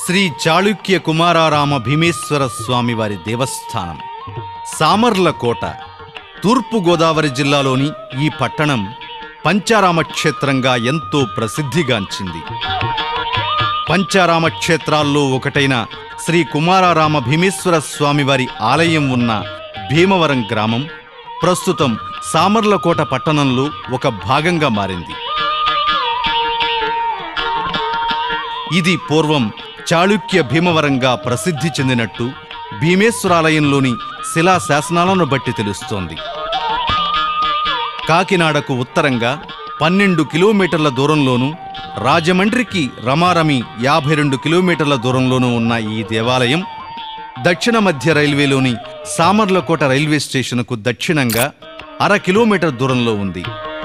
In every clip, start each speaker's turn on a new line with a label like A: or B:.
A: శ్రీ చాళుక్య కుమారారామ భీమేశ్వర స్వామి వారి దేవస్థానం సామర్లకోట తూర్పు గోదావరి జిల్లాలోని ఈ పట్టణం పంచారామ క్షేత్రంగా ఎంతో ప్రసిద్ధిగాంచింది పంచారామ క్షేత్రాల్లో ఒకటైన శ్రీ కుమారారామ భీమేశ్వర స్వామివారి ఆలయం ఉన్న భీమవరం గ్రామం ప్రస్తుతం సామర్లకోట పట్టణంలో ఒక భాగంగా మారింది ఇది పూర్వం చాళుక్య భీమవరంగా ప్రసిద్ధి చెందినట్టు భీమేశ్వరాలయంలోని శిలా శాసనాలను బట్టి తెలుస్తోంది కాకినాడకు ఉత్తరంగా పన్నెండు కిలోమీటర్ల దూరంలోనూ రాజమండ్రికి రమారమి యాభై రెండు కిలోమీటర్ల దూరంలోనూ ఉన్న ఈ దేవాలయం దక్షిణ మధ్య రైల్వేలోని సామర్లకోట రైల్వే స్టేషన్కు దక్షిణంగా అర కిలోమీటర్ దూరంలో ఉంది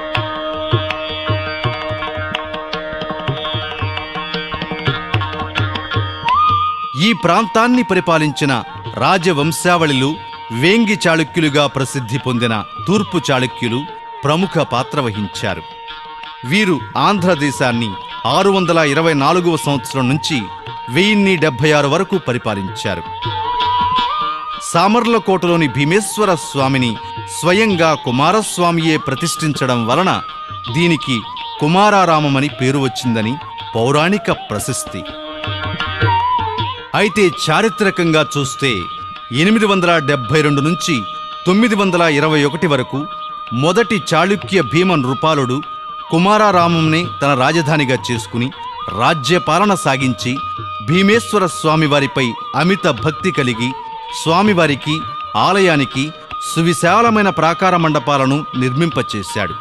A: ఈ ప్రాంతాన్ని పరిపాలించిన రాజవంశావళిలు వేంగి చాళుక్యులుగా ప్రసిద్ధి పొందిన తూర్పు చాళుక్యులు ప్రముఖ పాత్ర వహించారు వీరు ఆంధ్రదేశాన్ని ఆరు వందల ఇరవై నాలుగవ సంవత్సరం నుంచి వెయ్యిన్ని డెబ్బై ఆరు వరకు పరిపాలించారు సామర్లకోటలోని భీమేశ్వర స్వామిని స్వయంగా కుమారస్వామియే ప్రతిష్ఠించడం వలన దీనికి కుమారారామమని పేరు వచ్చిందని పౌరాణిక ప్రశస్తి అయితే చారిత్రకంగా చూస్తే ఎనిమిది వందల డెబ్బై రెండు నుంచి తొమ్మిది వందల ఇరవై ఒకటి వరకు మొదటి చాళుక్య భీమ నృపాలుడు కుమారారామంనే తన రాజధానిగా చేసుకుని రాజ్యపాలన సాగించి భీమేశ్వర స్వామివారిపై అమిత భక్తి కలిగి స్వామివారికి ఆలయానికి సువిశాలమైన ప్రాకార మండపాలను నిర్మింపచేశాడు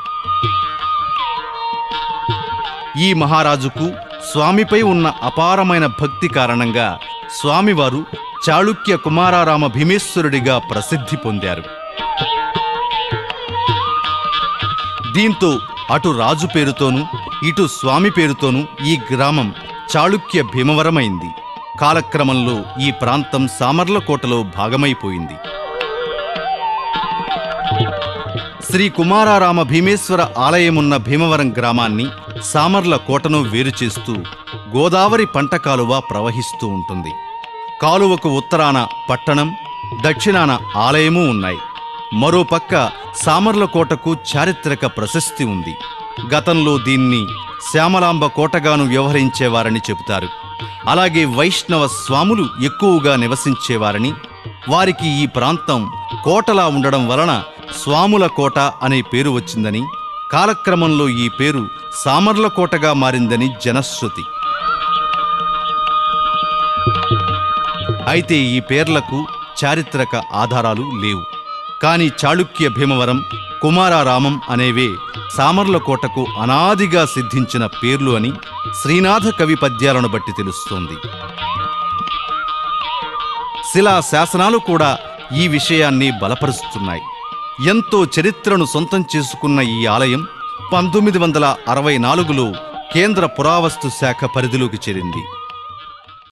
A: ఈ మహారాజుకు స్వామిపై ఉన్న అపారమైన భక్తి కారణంగా స్వామివారు చాళుక్య కుమారారామ భీమేశ్వరుడిగా ప్రసిద్ధి పొందారు దీంతో అటు రాజు పేరుతోనూ ఇటు స్వామి పేరుతోనూ ఈ గ్రామం చాళుక్య భీమవరమైంది కాలక్రమంలో ఈ ప్రాంతం సామర్లకోటలో భాగమైపోయింది శ్రీ కుమారారామ భీమేశ్వర ఆలయమున్న భీమవరం గ్రామాన్ని సామర్ల కోటను వేరు చేస్తూ గోదావరి పంట కాలువ ప్రవహిస్తూ ఉంటుంది కాలువకు ఉత్తరాన పట్టణం దక్షిణాన ఆలయము ఉన్నాయి మరోపక్క సామర్ల కోటకు చారిత్రక ప్రశస్తి ఉంది గతంలో దీన్ని శ్యామలాంబ కోటగాను వ్యవహరించేవారని చెబుతారు అలాగే వైష్ణవ స్వాములు ఎక్కువగా నివసించేవారని వారికి ఈ ప్రాంతం కోటలా ఉండడం వలన స్వాముల కోట అనే పేరు వచ్చిందని కాలక్రమంలో ఈ పేరు సామర్ల కోటగా మారిందని జనశ్రుతి అయితే ఈ పేర్లకు చారిత్రక ఆధారాలు లేవు కాని చాళుక్య భీమవరం కుమారారామం అనేవే సామర్లకోటకు అనాదిగా సిద్ధించిన పేర్లు అని శ్రీనాథ కవి పద్యాలను బట్టి తెలుస్తోంది శిలా శాసనాలు కూడా ఈ విషయాన్ని బలపరుస్తున్నాయి ఎంతో చరిత్రను సొంతం చేసుకున్న ఈ ఆలయం పంతొమ్మిది వందల అరవై నాలుగులో కేంద్ర పురావస్తు శాఖ పరిధిలోకి చేరింది